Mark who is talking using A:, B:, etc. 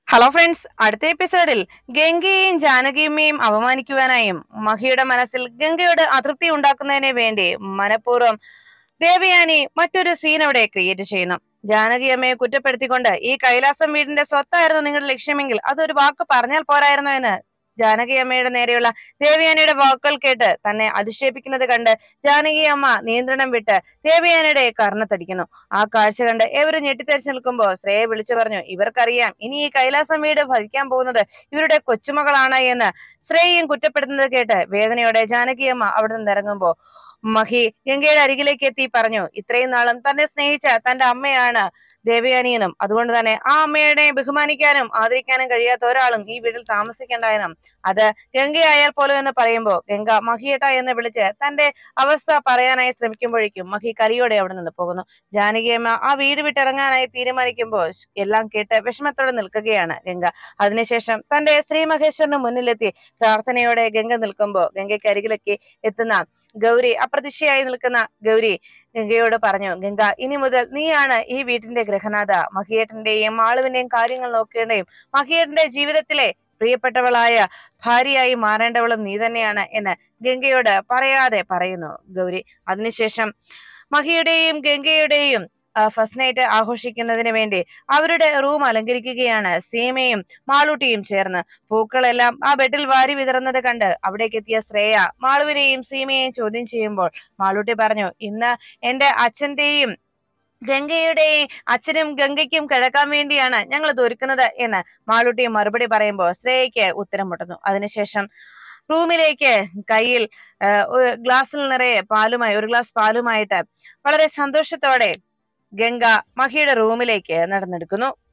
A: hello friends അടുത്ത എപ്പിസോഡിൽ ഗംഗയെയും ജാനകിയമ്മയും അപമാനിക്കുവാനായും മഹിയുടെ മനസ്സിൽ ഗംഗയോട് അതൃപ്തി ഉണ്ടാക്കുന്നതിന് വേണ്ടി മനഃപൂർവ്വം ദേവയാനി മറ്റൊരു സീൻ അവിടെ ക്രിയേറ്റ് ചെയ്യുന്നു ജാനകി അമ്മയെ കുറ്റപ്പെടുത്തിക്കൊണ്ട് ഈ കൈലാസം വീടിന്റെ സ്വത്തായിരുന്നു നിങ്ങളുടെ ലക്ഷ്യമെങ്കിൽ അതൊരു വാക്ക് പറഞ്ഞാൽ പോരായിരുന്നോ എന്ന് ജാനകി അമ്മയുടെ നേരെയുള്ള ദേവയാനിയുടെ വാക്കുകൾ കേട്ട് തന്നെ അധിക്ഷേപിക്കുന്നത് കണ്ട് ജാനകി അമ്മ നിയന്ത്രണം വിട്ട് ദേവയാനിയുടെ കർണത്തടിക്കുന്നു ആ കാഴ്ച കണ്ട് ഏവരും ഞെട്ടിത്തെറിച്ച് നിൽക്കുമ്പോൾ ശ്രേയെ വിളിച്ചു പറഞ്ഞു ഇവർക്കറിയാം ഇനി ഈ കൈലാസം വീട് ഭരിക്കാൻ പോകുന്നത് ഇവരുടെ കൊച്ചുമകളാണ് എന്ന് ശ്രേയയും കുറ്റപ്പെടുത്തുന്നത് കേട്ട് വേദനയോടെ ജാനകിയമ്മ അവിടെ നിന്ന് ഇറങ്ങുമ്പോ മഹി ഗംഗയുടെ അരികിലേക്ക് എത്തി പറഞ്ഞു ഇത്രയും നാളും തന്നെ സ്നേഹിച്ച തന്റെ അമ്മയാണ് ദേവയാനിയെന്നും അതുകൊണ്ട് തന്നെ ആ അമ്മയെ ബഹുമാനിക്കാനും ആദരിക്കാനും കഴിയാത്ത ഒരാളും ഈ വീട്ടിൽ താമസിക്കേണ്ട എന്നും അത് ഗംഗയായാൽ പോലും എന്ന് പറയുമ്പോൾ ഗംഗ മഹിയേട്ട എന്ന് വിളിച്ച് തന്റെ അവസ്ഥ പറയാനായി ശ്രമിക്കുമ്പോഴേക്കും മഹി കലിയോടെ അവിടെ നിന്ന് പോകുന്നു ജാനകിയമ്മ ആ വീട് വിട്ടിറങ്ങാനായി തീരുമാനിക്കുമ്പോൾ എല്ലാം കേട്ട് വിഷമത്തോടെ നിൽക്കുകയാണ് ഗംഗ അതിനുശേഷം തന്റെ ശ്രീ മഹേശ്വരന് മുന്നിലെത്തി പ്രാർത്ഥനയോടെ ഗംഗ നിൽക്കുമ്പോൾ ഗംഗയ്ക്ക് അരികിലേക്ക് എത്തുന്ന ഗൗരി അപ്രതിഷ്ഠയായി നിൽക്കുന്ന ഗൗരി ഗംഗയോട് പറഞ്ഞു ഗംഗ ഇനി മുതൽ നീയാണ് ഈ വീട്ടിന്റെ ഗ്രഹനാഥ മഹിയേട്ടന്റെയും മാളുവിന്റെയും കാര്യങ്ങൾ നോക്കേണ്ടയും മഹിയേട്ടന്റെ ജീവിതത്തിലെ പ്രിയപ്പെട്ടവളായ ഭാര്യയായി മാറേണ്ടവളും നീ തന്നെയാണ് എന്ന് ഗംഗയോട് പറയാതെ പറയുന്നു ഗൗരി അതിനുശേഷം മഹിയുടെയും ഗംഗയുടെയും ഫസ്റ്റ് നൈറ്റ് ആഘോഷിക്കുന്നതിന് വേണ്ടി അവരുടെ റൂം അലങ്കരിക്കുകയാണ് സീമയും മാളൂട്ടിയും ചേർന്ന് പൂക്കളെല്ലാം ആ ബെഡിൽ വാരി വിതറുന്നത് കണ്ട് അവിടേക്ക് എത്തിയ ശ്രേയ മാളുവിനെയും സീമയെയും ചോദ്യം ചെയ്യുമ്പോൾ മാളൂട്ടി പറഞ്ഞു ഇന്ന് എന്റെ അച്ഛന്റെയും ഗംഗയുടെയും അച്ഛനും ഗംഗയ്ക്കും കിഴക്കാൻ വേണ്ടിയാണ് ഞങ്ങൾ ഇത് ഒരുക്കുന്നത് എന്ന് മാളൂട്ടി മറുപടി പറയുമ്പോൾ ശ്രേയയ്ക്ക് ഉത്തരം മുട്ടുന്നു അതിനുശേഷം റൂമിലേക്ക് കയ്യിൽ ഒരു ഗ്ലാസ്സിൽ നിറയെ പാലുമായി ഒരു ഗ്ലാസ് പാലുമായിട്ട് വളരെ സന്തോഷത്തോടെ ഗംഗ മഹിയുടെ റൂമിലേക്ക് നടന്നെടുക്കുന്നു